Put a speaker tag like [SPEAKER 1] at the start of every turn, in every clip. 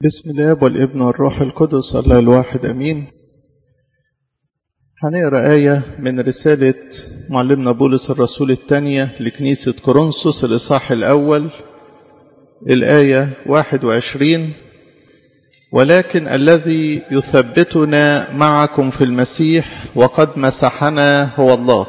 [SPEAKER 1] بسم الله والابن والروح القدس الله الواحد امين هنقرا آية من رسالة معلمنا بولس الرسول الثانية لكنيسة كورنثوس الإصحاح الأول الآية 21 ولكن الذي يثبتنا معكم في المسيح وقد مسحنا هو الله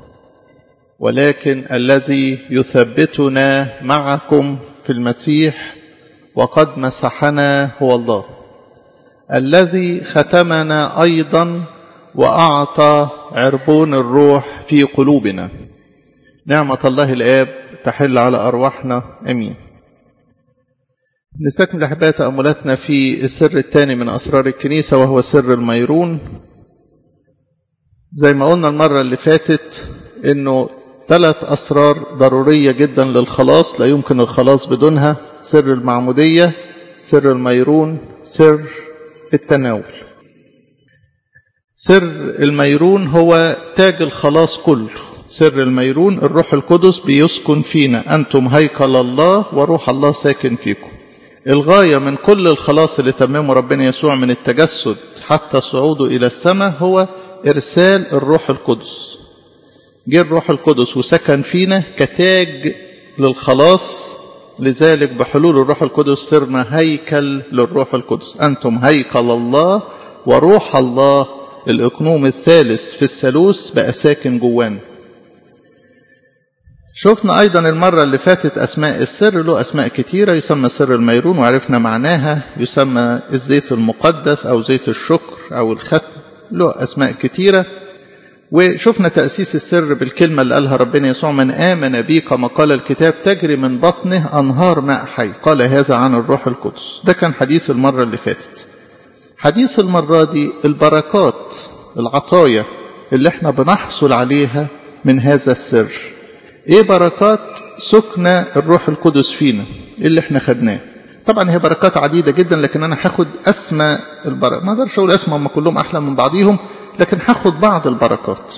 [SPEAKER 1] ولكن الذي يثبتنا معكم في المسيح وقد مسحنا هو الله الذي ختمنا أيضا وأعطى عربون الروح في قلوبنا نعمة الله الآب تحل على أرواحنا أمين نستكمل أحباء تأملاتنا في السر الثاني من أسرار الكنيسة وهو سر الميرون زي ما قلنا المرة اللي فاتت إنه ثلاث أسرار ضرورية جدا للخلاص لا يمكن الخلاص بدونها سر المعمودية سر الميرون سر التناول سر الميرون هو تاج الخلاص كله سر الميرون الروح القدس بيسكن فينا أنتم هيكل الله وروح الله ساكن فيكم الغاية من كل الخلاص اللي تممه ربنا يسوع من التجسد حتى صعوده إلى السماء هو إرسال الروح القدس جه الروح القدس وسكن فينا كتاج للخلاص لذلك بحلول الروح القدس صرنا هيكل للروح القدس أنتم هيكل الله وروح الله الإقنوم الثالث في الثالوث بقى ساكن جوانا شفنا أيضا المرة اللي فاتت أسماء السر له أسماء كتيرة يسمى سر الميرون وعرفنا معناها يسمى الزيت المقدس أو زيت الشكر أو الختم له أسماء كتيرة وشفنا تأسيس السر بالكلمة اللي قالها ربنا يسوع من آمن بي كما قال الكتاب تجري من بطنه أنهار ماء حي قال هذا عن الروح القدس ده كان حديث المرة اللي فاتت حديث المرة دي البركات العطايا اللي احنا بنحصل عليها من هذا السر ايه بركات سكن الروح القدس فينا اللي احنا خدناه طبعا هي بركات عديدة جدا لكن انا هاخد اسمى البركات ما اقدرش اقول اسمى هم كلهم احلى من بعضيهم لكن هاخد بعض البركات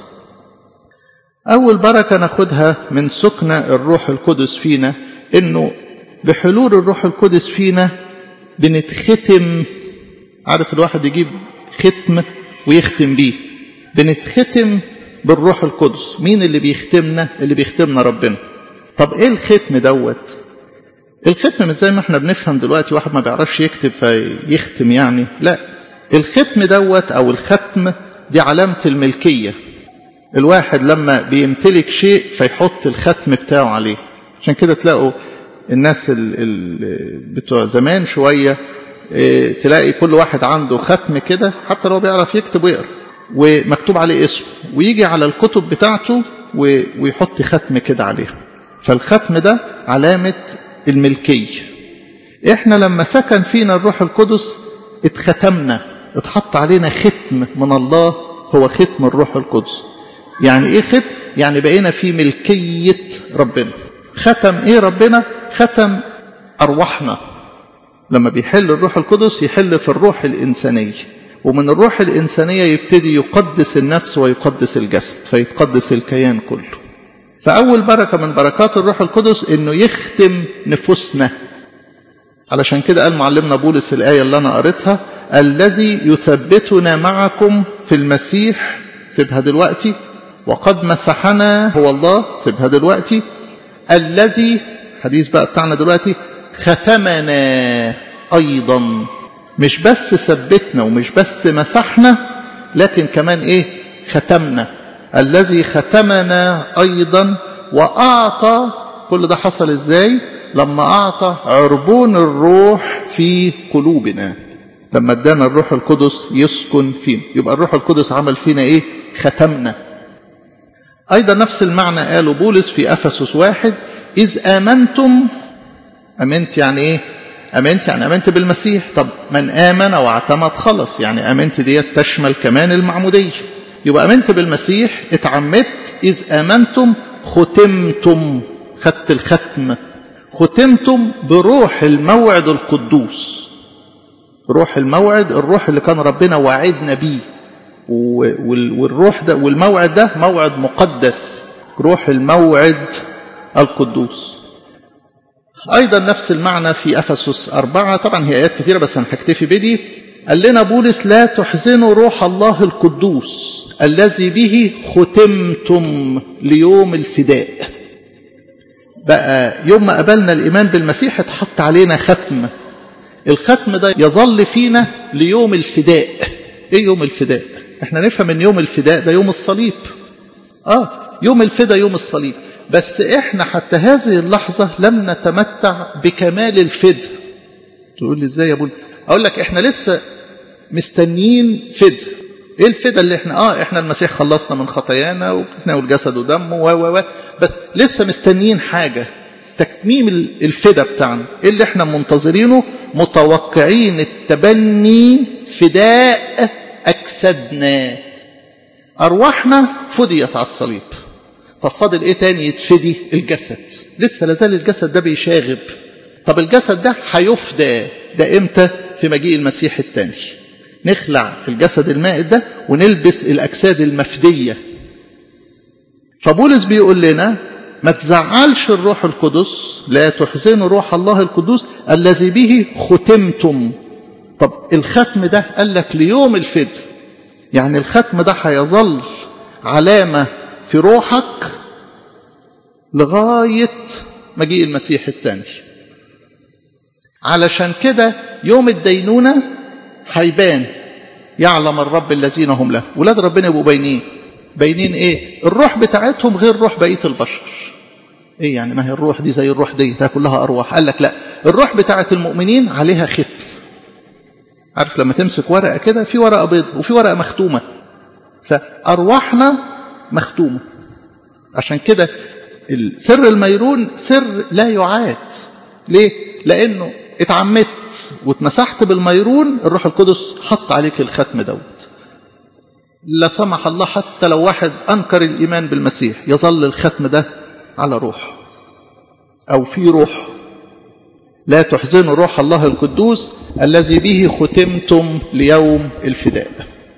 [SPEAKER 1] اول بركة ناخدها من سكن الروح القدس فينا انه بحلول الروح القدس فينا بنتختم عارف الواحد يجيب ختم ويختم بيه بنتختم بالروح القدس مين اللي بيختمنا اللي بيختمنا ربنا طب ايه الختم دوت الختم مش زي ما احنا بنفهم دلوقتي واحد ما بيعرفش يكتب فيختم يعني لا الختم دوت او الختم دي علامة الملكية الواحد لما بيمتلك شيء فيحط الختم بتاعه عليه عشان كده تلاقوا الناس ال ال بتوع زمان شوية اه تلاقي كل واحد عنده ختم كده حتى لو بيعرف يكتب ويقرا ومكتوب عليه اسمه ويجي على الكتب بتاعته ويحط ختم كده عليها فالختم ده علامة الملكية احنا لما سكن فينا الروح القدس اتختمنا اتحط علينا ختم من الله هو ختم الروح القدس يعني ايه ختم يعني بقينا في ملكية ربنا ختم ايه ربنا ختم ارواحنا لما بيحل الروح القدس يحل في الروح الإنسانية ومن الروح الإنسانية يبتدي يقدس النفس ويقدس الجسد فيتقدس الكيان كله فأول بركة من بركات الروح القدس إنه يختم نفوسنا علشان كده قال معلمنا بولس الآية اللي أنا قريتها الذي يثبتنا معكم في المسيح سيبها دلوقتي وقد مسحنا هو الله سيبها دلوقتي الذي حديث بقى بتاعنا دلوقتي ختمنا أيضا مش بس ثبتنا ومش بس مسحنا لكن كمان إيه ختمنا الذي ختمنا أيضا وأعطى كل ده حصل إزاي لما أعطى عربون الروح في قلوبنا لما ادانا الروح القدس يسكن فينا يبقى الروح القدس عمل فينا إيه ختمنا أيضا نفس المعنى قاله بولس في أفسس واحد إذ آمنتم أمنت يعني إيه أمنت يعني أمنت بالمسيح طب من آمن واعتمد خلص يعني أمنت ديت تشمل كمان المعمودية يبقى أمنت بالمسيح اتعمدت إذ آمنتم ختمتم خدت الختم ختمتم بروح الموعد القدوس روح الموعد الروح اللي كان ربنا وعدنا بيه والروح ده والموعد ده موعد مقدس روح الموعد القدوس أيضا نفس المعنى في أفسس أربعة طبعا هي آيات كثيرة بس أنا هكتفي بدي قال لنا بولس لا تحزنوا روح الله القدوس الذي به ختمتم ليوم الفداء بقى يوم ما قبلنا الإيمان بالمسيح اتحط علينا ختم الختم ده يظل فينا ليوم الفداء ايه يوم الفداء احنا نفهم ان يوم الفداء ده يوم الصليب اه يوم الفداء يوم الصليب بس احنا حتى هذه اللحظة لم نتمتع بكمال الفداء تقول لي ازاي يا ابونا اقول لك احنا لسه مستنيين فداء ايه الفداء اللي احنا اه احنا المسيح خلصنا من خطايانا وبنتناول جسد ودمه و و بس لسه مستنيين حاجة تكميم الفداء بتاعنا ايه اللي احنا منتظرينه متوقعين التبني فداء اجسادنا ارواحنا فديت على الصليب طب فاضل ايه تاني يتفدي الجسد لسه لازال الجسد ده بيشاغب طب الجسد ده هيفدى ده امتى في مجيء المسيح التاني نخلع الجسد المائت ده ونلبس الاجساد المفديه فبولس بيقول لنا ما تزعلش الروح القدس لا تحزنوا روح الله القدوس الذي به ختمتم طب الختم ده قال لك ليوم الفدء يعني الختم ده هيظل علامة في روحك لغاية مجيء المسيح الثاني علشان كده يوم الدينونة هيبان يعلم الرب الذين هم له ولاد ربنا يبقوا باينين باينين ايه الروح بتاعتهم غير روح بقيه البشر ايه يعني ما هي الروح دي زي الروح دي ده كلها ارواح قال لك لا الروح بتاعت المؤمنين عليها ختم عارف لما تمسك ورقه كده في ورقه بيض وفي ورقه مختومه فارواحنا مختومه عشان كده سر الميرون سر لا يعاد ليه لانه اتعمدت واتمسحت بالميرون الروح القدس حط عليك الختم دوت لا سمح الله حتى لو واحد أنكر الإيمان بالمسيح يظل الختم ده على روح أو في روح لا تحزنوا روح الله القدوس الذي به ختمتم ليوم الفداء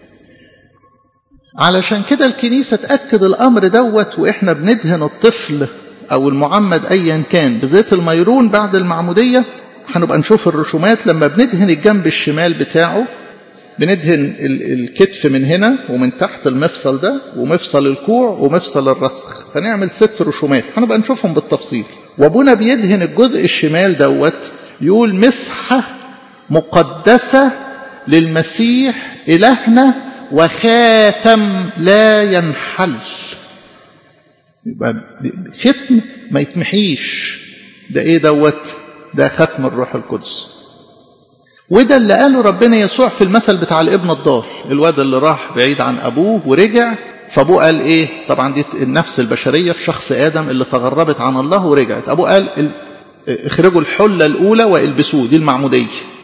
[SPEAKER 1] علشان كده الكنيسة تأكد الأمر دوت وإحنا بندهن الطفل أو المعمد أيا كان بزيت الميرون بعد المعمودية هنبقى نشوف الرسومات لما بندهن الجنب الشمال بتاعه بندهن الكتف من هنا ومن تحت المفصل ده ومفصل الكوع ومفصل الرسخ فنعمل ست رسومات هنبقى نشوفهم بالتفصيل وابونا بيدهن الجزء الشمال دوت يقول مسحة مقدسة للمسيح إلهنا وخاتم لا ينحل يبقى ختم ما يتمحيش ده ايه دوت ده ختم الروح القدس وده اللي قاله ربنا يسوع في المثل بتاع الابن الضال الواد اللي راح بعيد عن ابوه ورجع فابوه قال ايه طبعا دي النفس البشريه في شخص ادم اللي تغربت عن الله ورجعت ابوه قال اخرجوا الحله الاولى والبسوه دي المعموديه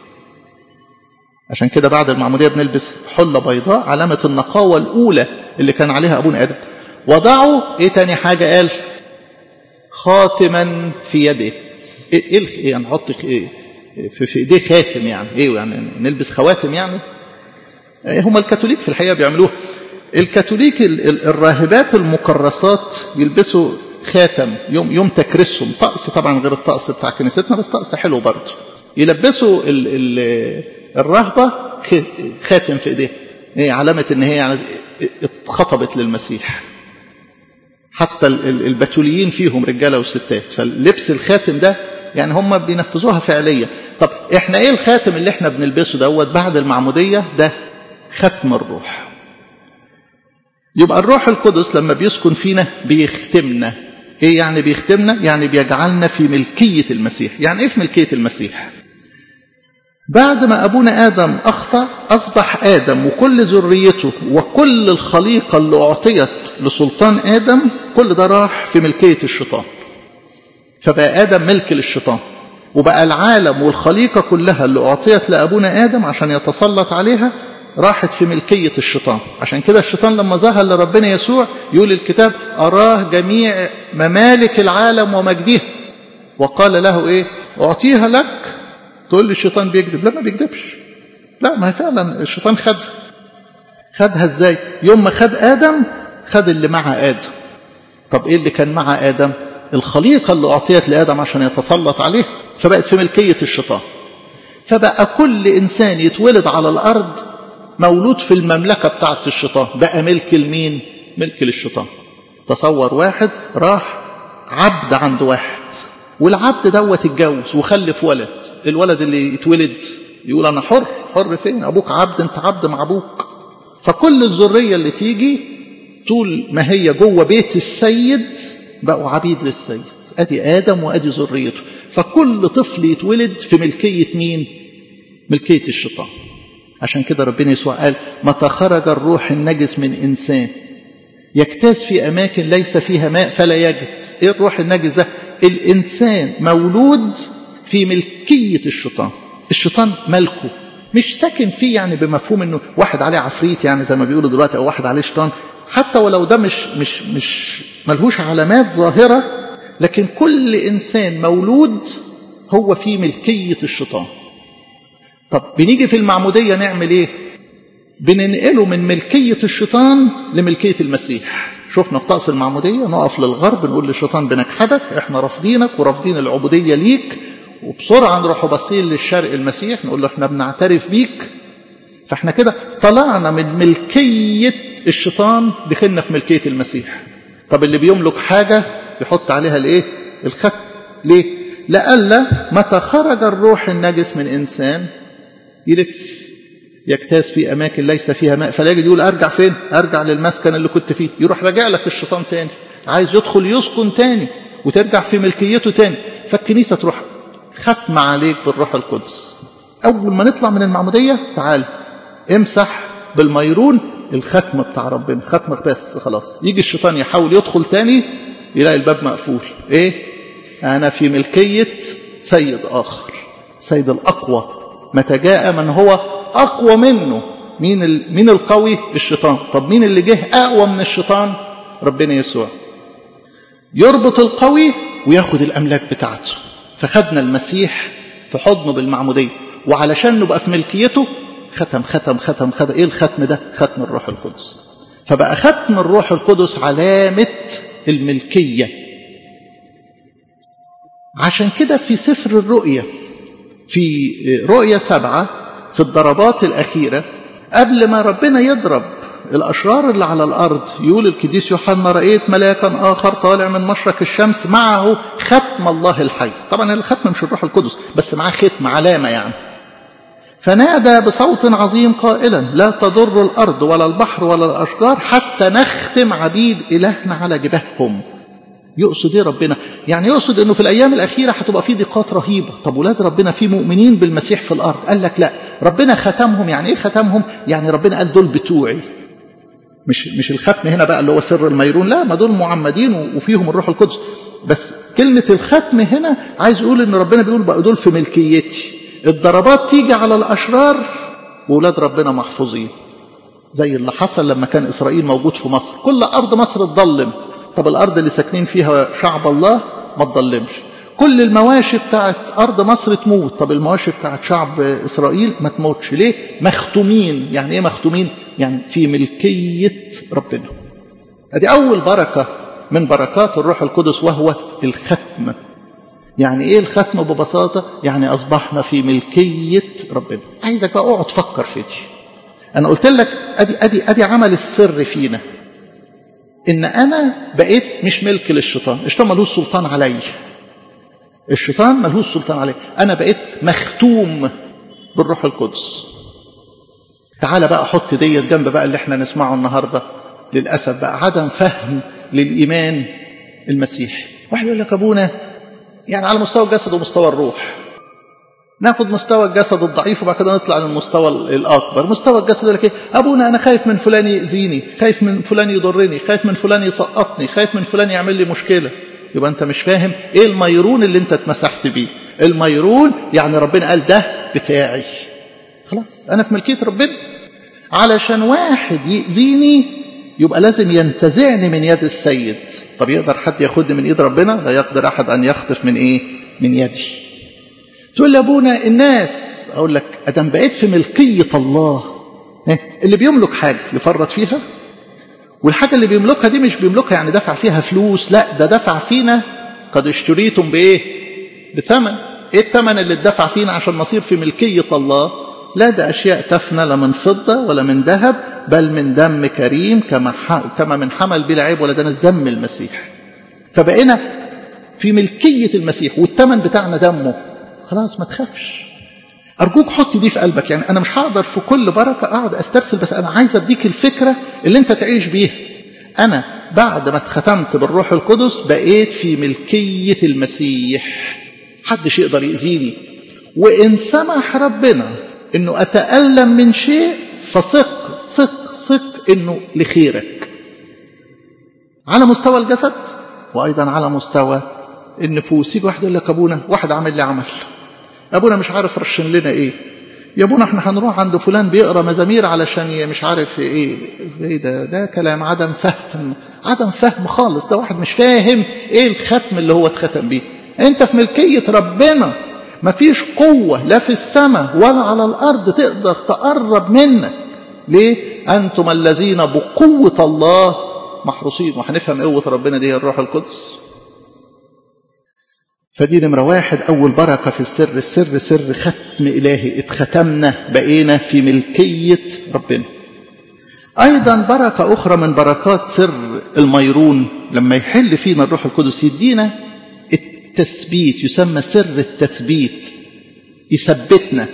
[SPEAKER 1] عشان كده بعد المعموديه بنلبس حله بيضاء علامه النقاوه الاولى اللي كان عليها ابونا ادم وضعوا ايه تاني حاجه قال خاتما في يده ايه ايه يعني نحط ايه في, في ايديه خاتم يعني ايه يعني نلبس خواتم يعني إيه هم الكاثوليك في الحقيقه بيعملوها الكاثوليك الراهبات المكرسات يلبسوا خاتم يوم يوم تكريسهم طقس طبعا غير الطقس بتاع كنيستنا بس طقس حلو برضه يلبسوا ال ال الرهبه خاتم في ايديها ايه علامه ان هي يعني اتخطبت للمسيح حتى البتوليين فيهم رجاله وستات فلبس الخاتم ده يعني هم بينفذوها فعليا طب احنا ايه الخاتم اللي احنا بنلبسه دوت بعد المعموديه ده ختم الروح يبقى الروح القدس لما بيسكن فينا بيختمنا ايه يعني بيختمنا يعني بيجعلنا في ملكيه المسيح يعني ايه في ملكيه المسيح بعد ما ابونا ادم اخطا اصبح ادم وكل ذريته وكل الخليقه اللي اعطيت لسلطان ادم كل ده راح في ملكيه الشيطان فبقى ادم ملك للشيطان وبقى العالم والخليقه كلها اللي اعطيت لابونا ادم عشان يتسلط عليها راحت في ملكيه الشيطان عشان كده الشيطان لما ظهر لربنا يسوع يقول الكتاب اراه جميع ممالك العالم ومجدها وقال له ايه اعطيها لك تقول لي الشيطان بيكذب لا ما بيكذبش لا ما هي فعلا الشيطان خدها خدها ازاي يوم ما خد ادم خد اللي مع ادم طب ايه اللي كان مع ادم الخليقة اللي أعطيت لآدم عشان يتسلط عليه فبقت في ملكية الشيطان فبقى كل إنسان يتولد على الأرض مولود في المملكة بتاعة الشيطان بقى ملك لمين ملك للشيطان تصور واحد راح عبد عند واحد والعبد دوت اتجوز وخلف ولد الولد اللي يتولد يقول انا حر حر فين ابوك عبد انت عبد مع ابوك فكل الذريه اللي تيجي طول ما هي جوه بيت السيد بقوا عبيد للسيد ادي ادم وادي ذريته فكل طفل يتولد في ملكيه مين ملكيه الشيطان عشان كده ربنا يسوع قال متى خرج الروح النجس من انسان يجتاز في اماكن ليس فيها ماء فلا يجد ايه الروح النجس ده الانسان مولود في ملكيه الشيطان الشيطان ملكه مش ساكن فيه يعني بمفهوم انه واحد عليه عفريت يعني زي ما بيقولوا دلوقتي او واحد عليه شيطان حتى ولو ده مش مش مش ملهوش علامات ظاهره لكن كل انسان مولود هو في ملكيه الشيطان طب بنيجي في المعموديه نعمل ايه بننقله من ملكيه الشيطان لملكيه المسيح شفنا في طقس المعموديه نقف للغرب نقول للشيطان بنجحدك احنا رافضينك ورافضين العبوديه ليك وبسرعه نروح باصين للشرق المسيح نقول له احنا بنعترف بيك فاحنا كده طلعنا من ملكيه الشيطان دخلنا في ملكيه المسيح طب اللي بيملك حاجه يحط عليها الايه الختم ليه لئلا متى خرج الروح النجس من انسان يلف يجتاز في اماكن ليس فيها ماء فلا يجد يقول ارجع فين ارجع للمسكن اللي كنت فيه يروح راجع لك الشيطان تاني عايز يدخل يسكن تاني وترجع في ملكيته تاني فالكنيسه تروح ختم عليك بالروح القدس اول ما نطلع من المعموديه تعال امسح بالميرون الختم بتاع ربنا ختم بس خلاص يجي الشيطان يحاول يدخل تاني يلاقي الباب مقفول ايه انا في ملكيه سيد اخر سيد الاقوى متى جاء من هو اقوى منه مين مين القوي الشيطان طب مين اللي جه اقوى من الشيطان ربنا يسوع يربط القوي وياخد الاملاك بتاعته فخدنا المسيح في حضنه بالمعموديه وعلشان نبقى في ملكيته ختم ختم ختم ختم ايه الختم ده ختم الروح القدس فبقى ختم الروح القدس علامه الملكيه عشان كده في سفر الرؤيا في رؤيا سبعه في الضربات الأخيرة قبل ما ربنا يضرب الأشرار اللي على الأرض يقول القديس يوحنا رأيت ملاكا آخر طالع من مشرق الشمس معه ختم الله الحي طبعا الختم مش الروح القدس بس معاه ختم علامة يعني فنادى بصوت عظيم قائلا لا تضر الأرض ولا البحر ولا الأشجار حتى نختم عبيد إلهنا على جباههم يقصد ايه ربنا يعني يقصد انه في الايام الاخيره هتبقى في ضيقات رهيبه طب ولاد ربنا في مؤمنين بالمسيح في الارض قال لك لا ربنا ختمهم يعني ايه ختمهم يعني ربنا قال دول بتوعي مش مش الختم هنا بقى اللي هو سر الميرون لا ما دول معمدين وفيهم الروح القدس بس كلمه الختم هنا عايز يقول ان ربنا بيقول بقى دول في ملكيتي الضربات تيجي على الاشرار واولاد ربنا محفوظين زي اللي حصل لما كان اسرائيل موجود في مصر كل ارض مصر اتظلم طب الأرض اللي ساكنين فيها شعب الله ما تضلمش كل المواشي بتاعت أرض مصر تموت طب المواشي بتاعت شعب إسرائيل ما تموتش ليه مختومين يعني إيه مختومين يعني في ملكية ربنا ادي أول بركة من بركات الروح القدس وهو الختم يعني ايه الختم ببساطة يعني اصبحنا في ملكية ربنا عايزك بقى اقعد فكر في دي انا قلت لك ادي ادي ادي عمل السر فينا ان انا بقيت مش ملك للشيطان الشيطان ملوش سلطان علي الشيطان ملوش سلطان علي انا بقيت مختوم بالروح القدس تعال بقى حط ديت جنب بقى اللي احنا نسمعه النهارده للاسف بقى عدم فهم للايمان المسيحي واحد يقول لك ابونا يعني على مستوى الجسد ومستوى الروح ناخد مستوى الجسد الضعيف وبعد كده نطلع للمستوى الاكبر مستوى الجسد يقول لك ايه ابونا انا خايف من فلان ياذيني خايف من فلان يضرني خايف من فلان يسقطني خايف من فلان يعمل لي مشكله يبقى انت مش فاهم ايه الميرون اللي انت اتمسحت بيه الميرون يعني ربنا قال ده بتاعي خلاص انا في ملكيه ربنا علشان واحد يأذيني يبقى لازم ينتزعني من يد السيد طب يقدر حد ياخدني من ايد ربنا لا يقدر احد ان يخطف من ايه من يدي تقول لي ابونا الناس اقول لك ادم بقيت في ملكيه الله اللي بيملك حاجه يفرط فيها والحاجه اللي بيملكها دي مش بيملكها يعني دفع فيها فلوس لا ده دفع فينا قد اشتريتم بايه بثمن ايه الثمن اللي اتدفع فينا عشان نصير في ملكيه الله لا ده اشياء تفنى لا من فضه ولا من ذهب بل من دم كريم كما كما من حمل بلا عيب ولا دنس دم المسيح فبقينا في ملكيه المسيح والثمن بتاعنا دمه خلاص ما تخافش أرجوك حط دي في قلبك يعني أنا مش هقدر في كل بركة أقعد أسترسل بس أنا عايز أديك الفكرة اللي أنت تعيش بيها أنا بعد ما اتختمت بالروح القدس بقيت في ملكية المسيح حدش يقدر يأذيني وإن سمح ربنا إنه أتألم من شيء فثق ثق ثق إنه لخيرك على مستوى الجسد وأيضا على مستوى النفوس يجي واحد يقول لك أبونا واحد عامل لي عمل ابونا مش عارف رشن لنا ايه يا ابونا احنا هنروح عند فلان بيقرا مزامير علشان مش عارف ايه ايه ده ده كلام عدم فهم عدم فهم خالص ده واحد مش فاهم ايه الختم اللي هو اتختم بيه انت في ملكيه ربنا مفيش قوه لا في السماء ولا على الارض تقدر تقرب منك ليه انتم الذين بقوه الله محروسين وهنفهم قوه ربنا دي الروح القدس فدي نمرة واحد أول بركة في السر السر سر ختم إلهي اتختمنا بقينا في ملكية ربنا أيضا بركة أخرى من بركات سر الميرون لما يحل فينا الروح القدس يدينا التثبيت يسمى سر التثبيت يثبتنا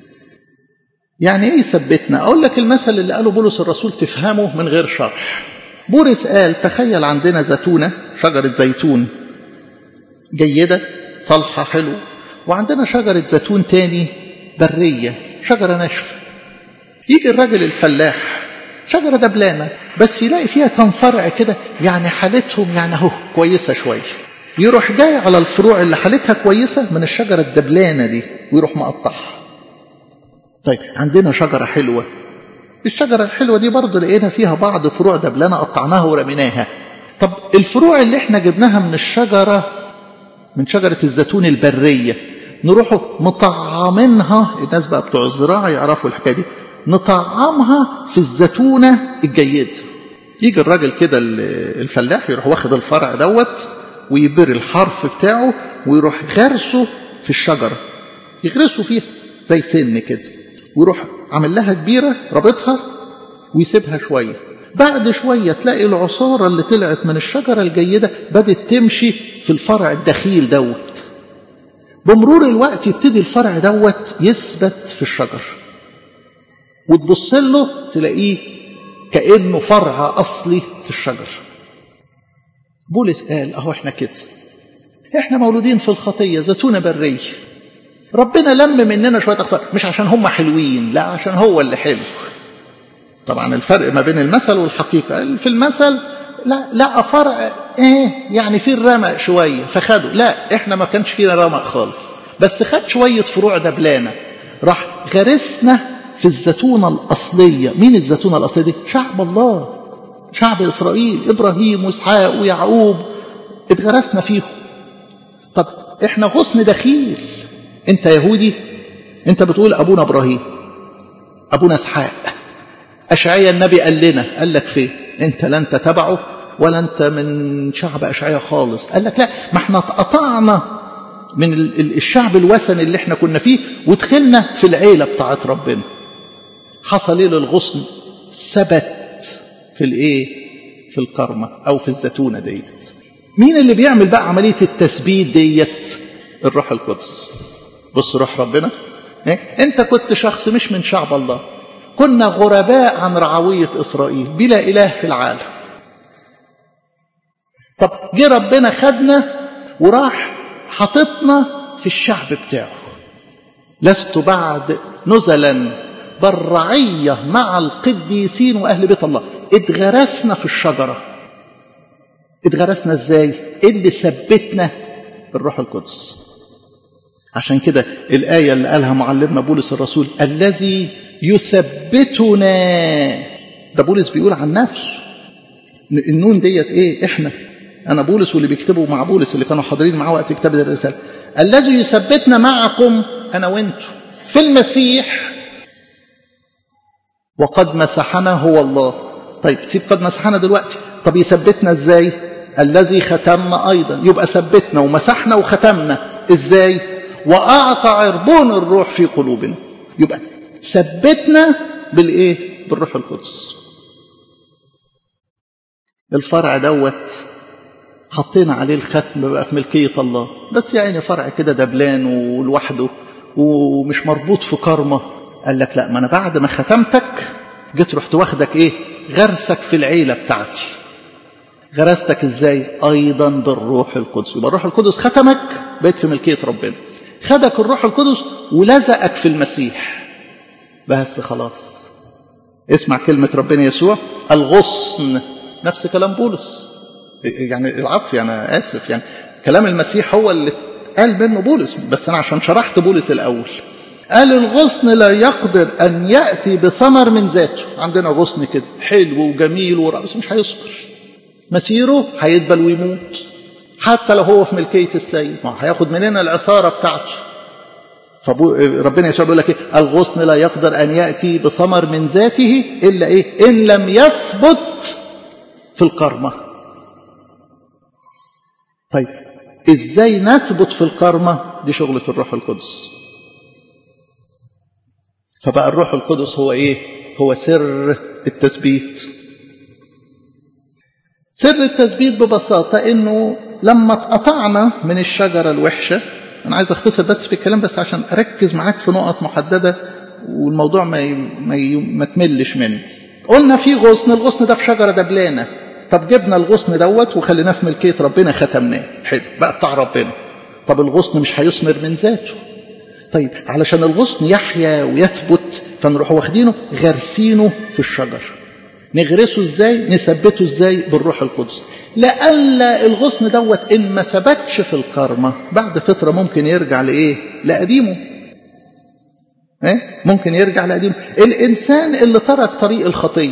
[SPEAKER 1] يعني ايه يثبتنا اقول لك المثل اللي قاله بولس الرسول تفهمه من غير شرح بولس قال تخيل عندنا زيتونة شجرة زيتون جيدة صالحة حلو وعندنا شجرة زيتون تاني برية شجرة ناشفة يجي الراجل الفلاح شجرة دبلانة بس يلاقي فيها كم فرع كده يعني حالتهم يعني اهو كويسة شوية يروح جاي على الفروع اللي حالتها كويسة من الشجرة الدبلانة دي ويروح مقطعها طيب عندنا شجرة حلوة الشجرة الحلوة دي برضه لقينا فيها بعض فروع دبلانة قطعناها ورميناها طب الفروع اللي احنا جبناها من الشجرة من شجرة الزيتون البرية نروحوا مطعمينها الناس بقى بتوع الزراعة يعرفوا الحكاية دي نطعمها في الزيتونة الجيدة يجي الراجل كده الفلاح يروح واخد الفرع دوت ويبر الحرف بتاعه ويروح غرسه في الشجرة يغرسه فيها زي سن كده ويروح عامل لها كبيرة رابطها ويسيبها شوية بعد شوية تلاقي العصارة اللي طلعت من الشجرة الجيدة بدت تمشي في الفرع الدخيل دوت بمرور الوقت يبتدي الفرع دوت يثبت في الشجر وتبص له تلاقيه كأنه فرع أصلي في الشجر بولس قال أهو احنا كده احنا مولودين في الخطية زيتونة برية ربنا لم مننا شوية أخسار مش عشان هم حلوين لا عشان هو اللي حلو طبعا الفرق ما بين المثل والحقيقة في المثل لا لا فرع ايه يعني في الرمق شوية فخدوا لا احنا ما كانش فينا رمق خالص بس خد شوية فروع دبلانة راح غرسنا في الزيتونة الأصلية مين الزيتونة الأصلية دي شعب الله شعب إسرائيل إبراهيم وإسحاق ويعقوب اتغرسنا فيهم طب احنا غصن دخيل انت يهودي انت بتقول ابونا ابراهيم ابونا اسحاق اشعيا النبي قال لنا قال لك فين انت لا انت تبعه ولا انت من شعب اشعيا خالص قال لك لا ما احنا اتقطعنا من الشعب الوثني اللي احنا كنا فيه ودخلنا في العيله بتاعت ربنا حصل ايه للغصن ثبت في الايه في الكرمه او في الزيتونه ديت مين اللي بيعمل بقى عمليه التثبيت ديت الروح القدس بص روح ربنا إيه؟ انت كنت شخص مش من شعب الله كنا غرباء عن رعوية إسرائيل بلا إله في العالم طب جه ربنا خدنا وراح حطتنا في الشعب بتاعه لست بعد نزلا بالرعية مع القديسين وأهل بيت الله اتغرسنا في الشجرة اتغرسنا ازاي ايه اللي ثبتنا الروح القدس عشان كده الآية اللي قالها معلمنا بولس الرسول الذي يثبتنا ده بولس بيقول عن نفسه النون ديت ايه احنا انا بولس واللي بيكتبوا مع بولس اللي كانوا حاضرين معاه وقت كتابة الرسالة الذي يثبتنا معكم انا وانتم في المسيح وقد مسحنا هو الله طيب سيب قد مسحنا دلوقتي طب يثبتنا ازاي الذي ختمنا أيضا يبقى ثبتنا ومسحنا وختمنا إزاي وأعطى عربون الروح في قلوبنا يبقى ثبتنا بالإيه بالروح القدس الفرع دوت حطينا عليه الختم بقى في ملكية الله بس يعني فرع كده دبلان ولوحده ومش مربوط في كرمة قال لك لا ما أنا بعد ما ختمتك جيت رحت واخدك إيه غرسك في العيلة بتاعتي غرستك إزاي أيضا بالروح القدس يبقى الروح القدس ختمك بقيت في ملكية ربنا خدك الروح القدس ولزقك في المسيح بس خلاص اسمع كلمة ربنا يسوع الغصن نفس كلام بولس يعني العفو أنا آسف يعني كلام المسيح هو اللي قال منه بولس بس أنا عشان شرحت بولس الأول قال الغصن لا يقدر أن يأتي بثمر من ذاته عندنا غصن كده حلو وجميل ورأس مش هيصبر مسيره هيدبل ويموت حتى لو هو في ملكية السيد ما هياخد مننا العصارة بتاعته فربنا يسوع بيقول لك ايه الغصن لا يقدر ان ياتي بثمر من ذاته الا ايه ان لم يثبت في الكرمه طيب ازاي نثبت في الكرمه دي شغله الروح القدس فبقى الروح القدس هو ايه هو سر التثبيت سر التثبيت ببساطه انه لما اتقطعنا من الشجره الوحشه أنا عايز أختصر بس في الكلام بس عشان أركز معاك في نقط محددة والموضوع ما ي... ما, ي... ما تملش منه. قلنا في غصن، الغصن ده في شجرة دبلانة. طب جبنا الغصن دوت وخليناه في ملكية ربنا ختمناه. حلو بقى بتاع ربنا. طب الغصن مش هيثمر من ذاته. طيب علشان الغصن يحيا ويثبت فنروح واخدينه غارسينه في الشجر. نغرسه ازاي نثبته ازاي بالروح القدس لألا الغصن دوت ان ما ثبتش في الكرمة بعد فترة ممكن يرجع لإيه لقديمه إيه؟ ممكن يرجع لقديمه الإنسان اللي ترك طريق الخطية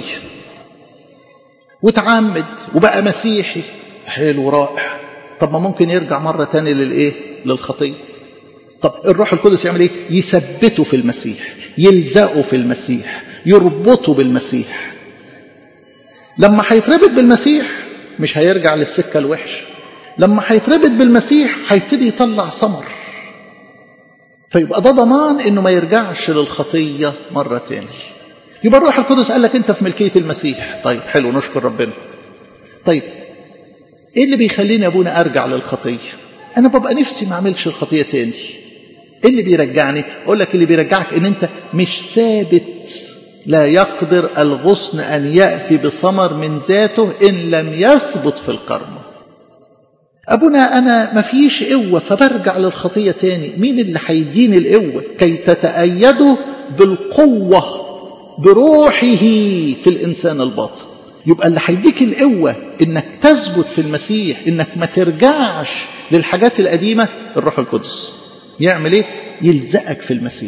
[SPEAKER 1] وتعمد وبقى مسيحي حلو رائع طب ما ممكن يرجع مرة تاني للإيه للخطية طب الروح القدس يعمل ايه يثبته في المسيح يلزقه في المسيح يربطه بالمسيح لما هيتربط بالمسيح مش هيرجع للسكة الوحشة لما هيتربط بالمسيح هيبتدي يطلع ثمر فيبقى ده ضمان انه ما يرجعش للخطية مرة تاني يبقى الروح القدس قال لك انت في ملكية المسيح طيب حلو نشكر ربنا طيب ايه اللي بيخليني يا ابونا ارجع للخطية انا ببقى نفسي ما اعملش الخطية تاني ايه اللي بيرجعني اقول لك اللي بيرجعك ان انت مش ثابت لا يقدر الغصن أن يأتي بثمر من ذاته إن لم يثبت في الكرمة أبونا أنا ما فيش قوة فبرجع للخطية تاني مين اللي هيديني القوة كي تتأيدوا بالقوة بروحه في الإنسان الباطن يبقى اللي هيديك القوة إنك تثبت في المسيح إنك ما ترجعش للحاجات القديمة الروح القدس يعمل إيه؟ يلزقك في المسيح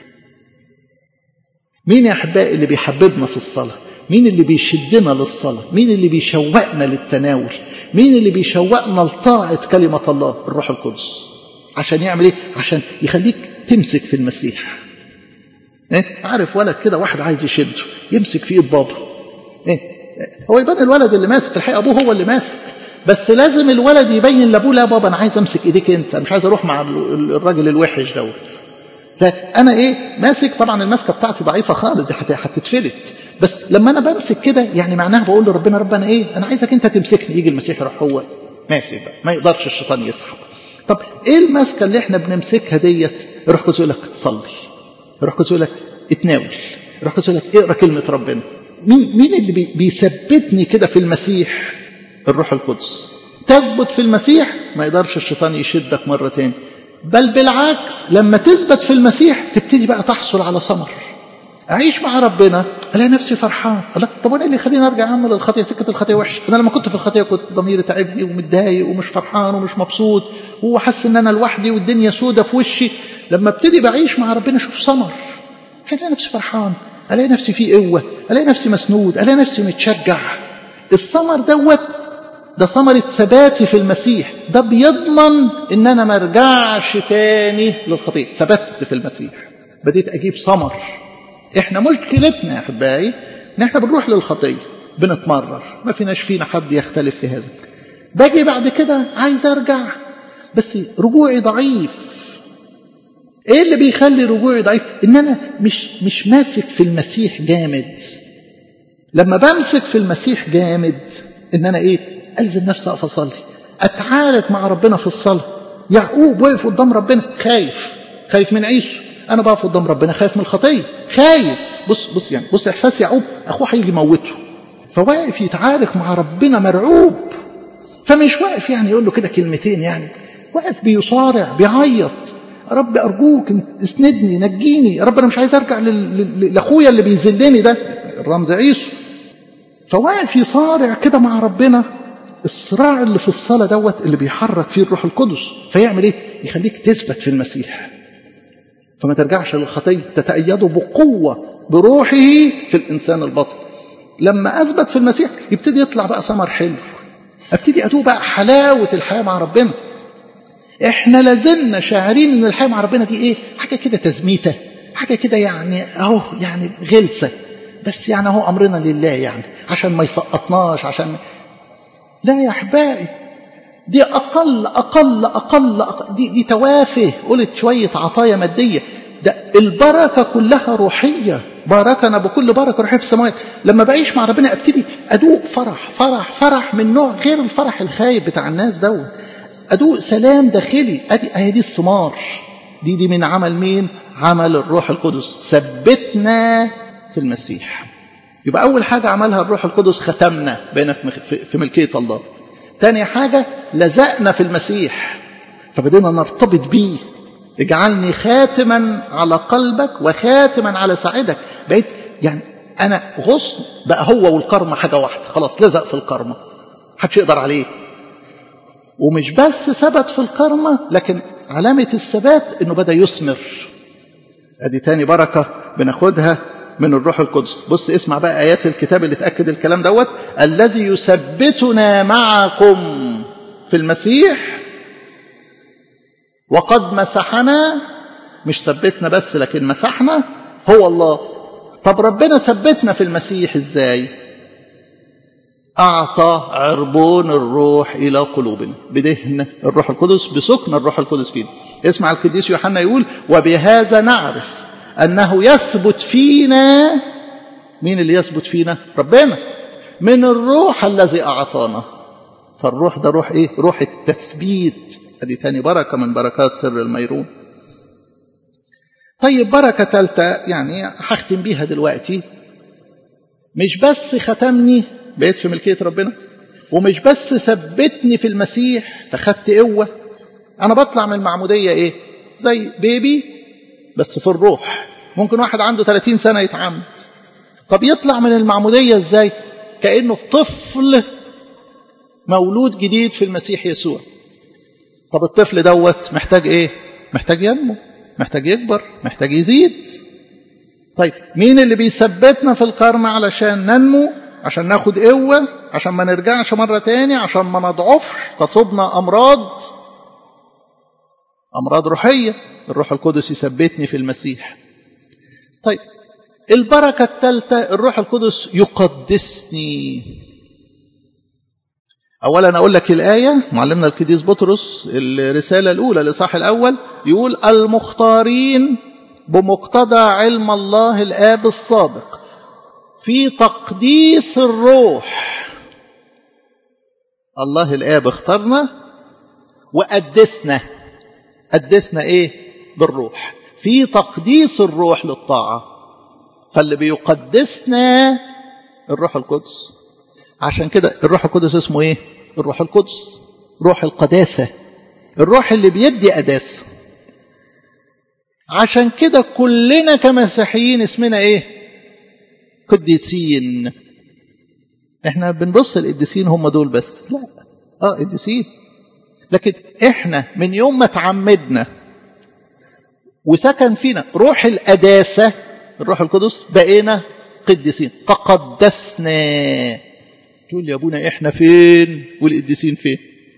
[SPEAKER 1] مين يا أحبائي اللي بيحببنا في الصلاة مين اللي بيشدنا للصلاة مين اللي بيشوقنا للتناول مين اللي بيشوقنا لطاعة كلمة الله الروح القدس عشان يعمل ايه عشان يخليك تمسك في المسيح إيه؟ عارف ولد كده واحد عايز يشده يمسك في ايد بابا إيه؟ هو يبان الولد اللي ماسك في الحقيقة ابوه هو اللي ماسك بس لازم الولد يبين لابوه لا بابا انا عايز امسك ايديك انت انا مش عايز اروح مع الراجل الوحش دوت فانا ايه ماسك طبعا الماسكه بتاعتي ضعيفه خالص دي هتتفلت بس لما انا بمسك كده يعني معناها بقول لربنا ربنا ايه انا عايزك انت تمسكني يجي المسيح يروح هو ماسك بقى ما يقدرش الشيطان يسحب طب ايه الماسكه اللي احنا بنمسكها ديت يروح قدس يقول لك صلي يروح قدس يقول لك اتناول يروح قدس يقول لك اقرا كلمه ربنا مين مين اللي بي بيثبتني كده في المسيح الروح القدس تثبت في المسيح ما يقدرش الشيطان يشدك مره تاني بل بالعكس لما تثبت في المسيح تبتدي بقى تحصل على ثمر اعيش مع ربنا الاقي نفسي فرحان الله طب وانا اللي يخليني ارجع اعمل الخطيه سكه الخطيه وحشه انا لما كنت في الخطيه كنت ضميري تعبني ومتضايق ومش فرحان ومش مبسوط وحاسس ان انا لوحدي والدنيا سودة في وشي لما ابتدي بعيش مع ربنا اشوف ثمر الاقي نفسي فرحان الاقي نفسي في قوه الاقي نفسي مسنود الاقي نفسي متشجع الثمر دوت ده ثمرة ثباتي في المسيح ده بيضمن ان انا ما ارجعش تاني للخطيه ثبتت في المسيح بديت اجيب ثمر احنا مشكلتنا يا احبائي ان احنا بنروح للخطيه بنتمرر ما فيناش فينا حد يختلف في هذا باجي بعد كده عايز ارجع بس رجوعي ضعيف ايه اللي بيخلي رجوعي ضعيف ان انا مش مش ماسك في المسيح جامد لما بمسك في المسيح جامد ان انا ايه الزم نفسي اقف اصلي اتعارك مع ربنا في الصلاه يعقوب وقف قدام ربنا خايف خايف من عيسو انا بقف قدام ربنا خايف من الخطيه خايف بص بص يعني بص احساس يعقوب اخوه هيجي يموته فواقف يتعارك مع ربنا مرعوب فمش واقف يعني يقول له كده كلمتين يعني واقف بيصارع بيعيط رب ارجوك اسندني نجيني يا رب انا مش عايز ارجع لاخويا اللي بيذلني ده الرمز عيسو فواقف يصارع كده مع ربنا الصراع اللي في الصلاه دوت اللي بيحرك فيه الروح القدس فيعمل ايه يخليك تثبت في المسيح فما ترجعش للخطيه تتأيده بقوه بروحه في الانسان الباطن لما اثبت في المسيح يبتدي يطلع بقى ثمر حلو ابتدي ادوق بقى حلاوه الحياه مع ربنا احنا لازلنا شاعرين ان الحياه مع ربنا دي ايه حاجه كده تزميته حاجه كده يعني اهو يعني غلسه بس يعني اهو امرنا لله يعني عشان ما يسقطناش عشان لا يا احبائي دي اقل اقل اقل, أقل دي دي توافه قلت شويه عطايا ماديه ده البركه كلها روحيه باركنا بكل بركه روحيه في السماوات لما بعيش مع ربنا ابتدي ادوق فرح فرح فرح من نوع غير الفرح الخايب بتاع الناس دوت ادوق سلام داخلي ادي اهي دي الثمار دي دي من عمل مين عمل الروح القدس ثبتنا في المسيح يبقى اول حاجه عملها الروح القدس ختمنا بين في ملكيه الله تاني حاجه لزقنا في المسيح فبدينا نرتبط بيه اجعلني خاتما على قلبك وخاتما على ساعدك بقيت يعني انا غصن بقى هو والكرمه حاجه واحده خلاص لزق في الكرمه محدش يقدر عليه ومش بس ثبت في الكرمة لكن علامة الثبات انه بدأ يثمر ادي تاني بركة بناخدها من الروح القدس بص اسمع بقى ايات الكتاب اللي تأكد الكلام دوت الذي يثبتنا معكم في المسيح وقد مسحنا مش ثبتنا بس لكن مسحنا هو الله طب ربنا ثبتنا في المسيح ازاي أعطى عربون الروح إلى قلوبنا بدهن الروح القدس بسكن الروح القدس فينا اسمع القديس يوحنا يقول وبهذا نعرف أنه يثبت فينا مين اللي يثبت فينا ربنا من الروح الذي أعطانا فالروح ده روح إيه روح التثبيت هذه تاني بركة من بركات سر الميرون طيب بركة ثالثة يعني هختم بيها دلوقتي مش بس ختمني بقيت في ملكية ربنا ومش بس ثبتني في المسيح فخدت قوة أنا بطلع من المعمودية إيه زي بيبي بس في الروح ممكن واحد عنده 30 سنة يتعمد طب يطلع من المعمودية إزاي كأنه طفل مولود جديد في المسيح يسوع طب الطفل دوت محتاج إيه محتاج ينمو محتاج يكبر محتاج يزيد طيب مين اللي بيثبتنا في القرن علشان ننمو عشان ناخد قوة عشان ما نرجعش مرة تاني عشان ما نضعفش تصبنا أمراض أمراض روحية الروح القدس يثبتني في المسيح طيب البركة الثالثة الروح القدس يقدسني أولا أقول لك الآية معلمنا القديس بطرس الرسالة الأولى الإصحاح الأول يقول المختارين بمقتضى علم الله الآب السابق في تقديس الروح الله الآب اختارنا وقدسنا قدسنا ايه بالروح في تقديس الروح للطاعة فاللي بيقدسنا الروح القدس عشان كده الروح القدس اسمه ايه الروح القدس روح القداسة الروح اللي بيدي قداسة عشان كده كلنا كمسيحيين اسمنا ايه قديسين احنا بنبص القديسين هم دول بس لا اه قديسين لكن احنا من يوم ما تعمدنا وسكن فينا روح القداسة الروح القدس بقينا قديسين تقدسنا تقول يا ابونا احنا فين والقديسين فين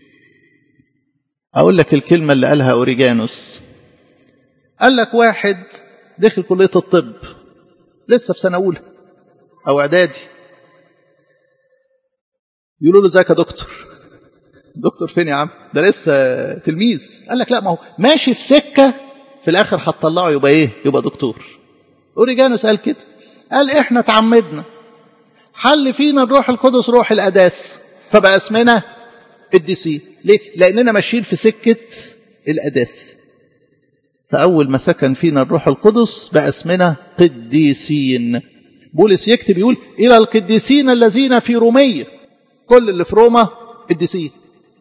[SPEAKER 1] اقول لك الكلمة اللي قالها اوريجانوس قال لك واحد دخل كلية الطب لسه في سنة أولى أو إعدادي يقولوا له ازيك يا دكتور دكتور فين يا عم ده لسه تلميذ قال لك لا ما هو ماشي في سكة في الآخر هتطلعه يبقى إيه يبقى دكتور أوريجانوس قال كده قال إحنا تعمدنا حل فينا الروح القدس روح الأداس فبقى اسمنا الديسي ليه؟ لأننا ماشيين في سكة الأداس فأول ما سكن فينا الروح القدس بقى اسمنا قديسين بولس يكتب يقول إلى القديسين الذين في رومية كل اللي في روما قديسين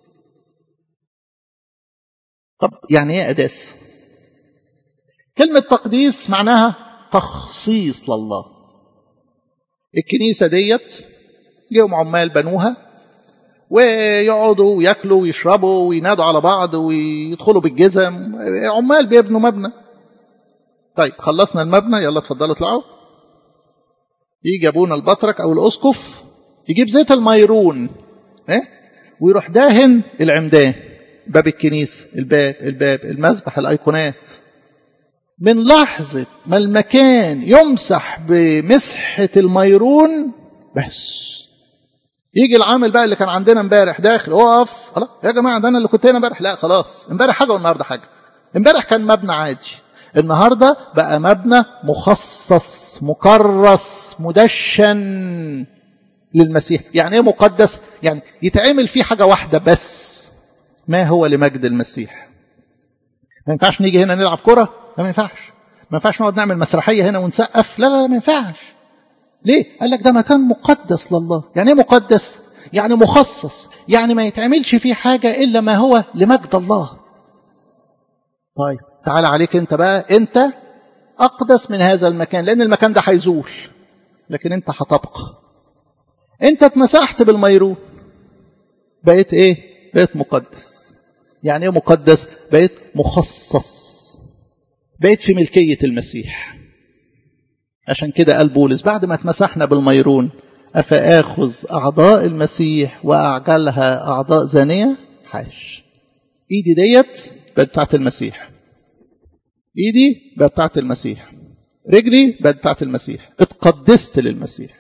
[SPEAKER 1] طب يعني ايه أداس كلمة تقديس معناها تخصيص لله الكنيسة ديت جيهم عمال بنوها ويقعدوا وياكلوا ويشربوا وينادوا على بعض ويدخلوا بالجزم عمال بيبنوا مبنى طيب خلصنا المبنى يلا اتفضلوا اطلعوا يجي ابونا البطرك او الاسقف يجيب زيت الميرون ايه ويروح داهن العمدان باب الكنيسه الباب الباب المسبح الايقونات من لحظه ما المكان يمسح بمسحه الميرون بس يجي العامل بقى اللي كان عندنا امبارح داخل اقف خلاص يا جماعه ده انا اللي كنت هنا امبارح لا خلاص امبارح حاجه والنهارده حاجه امبارح كان مبنى عادي النهارده بقى مبنى مخصص مكرس مدشن للمسيح يعني ايه مقدس يعني يتعمل فيه حاجه واحده بس ما هو لمجد المسيح ما ينفعش نيجي هنا نلعب كره لا ما ينفعش ما ينفعش نقعد نعمل مسرحيه هنا ونسقف لا لا, لا ما ينفعش ليه قال لك ده مكان مقدس لله يعني ايه مقدس يعني مخصص يعني ما يتعملش فيه حاجه الا ما هو لمجد الله طيب تعال عليك انت بقى انت اقدس من هذا المكان لان المكان ده هيزول لكن انت هتبقى انت اتمسحت بالميرون بقيت ايه بقيت مقدس يعني ايه مقدس بقيت مخصص بقيت في ملكيه المسيح عشان كده قال بولس بعد ما اتمسحنا بالميرون افاخذ اعضاء المسيح واعجلها اعضاء زانيه حاش ايدي ديت بقت بتاعت المسيح ايدي بقت بتاعت المسيح رجلي بقت بتاعت المسيح اتقدست للمسيح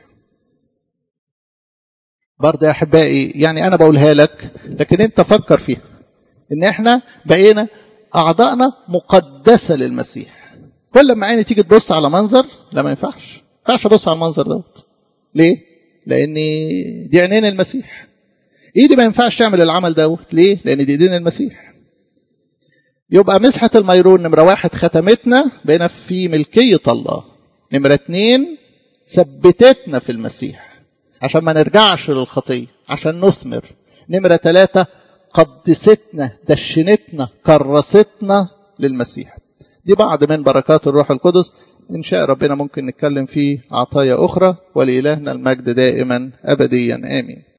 [SPEAKER 1] برضه يا احبائي يعني انا بقولها لك لكن انت فكر فيها ان احنا بقينا اعضائنا مقدسه للمسيح كل ما عيني تيجي تبص على منظر لا ما ينفعش ما ينفعش ابص على المنظر دوت ليه لان دي عينين المسيح ايدي ما ينفعش تعمل العمل دوت ليه لان دي ايدين المسيح يبقى مسحة الميرون نمرة واحد ختمتنا بقينا في ملكية الله نمرة اتنين ثبتتنا في المسيح عشان ما نرجعش للخطية عشان نثمر نمرة ثلاثة قدستنا دشنتنا كرستنا للمسيح دي بعض من بركات الروح القدس إن شاء ربنا ممكن نتكلم فيه عطايا أخرى ولإلهنا المجد دائما أبديا آمين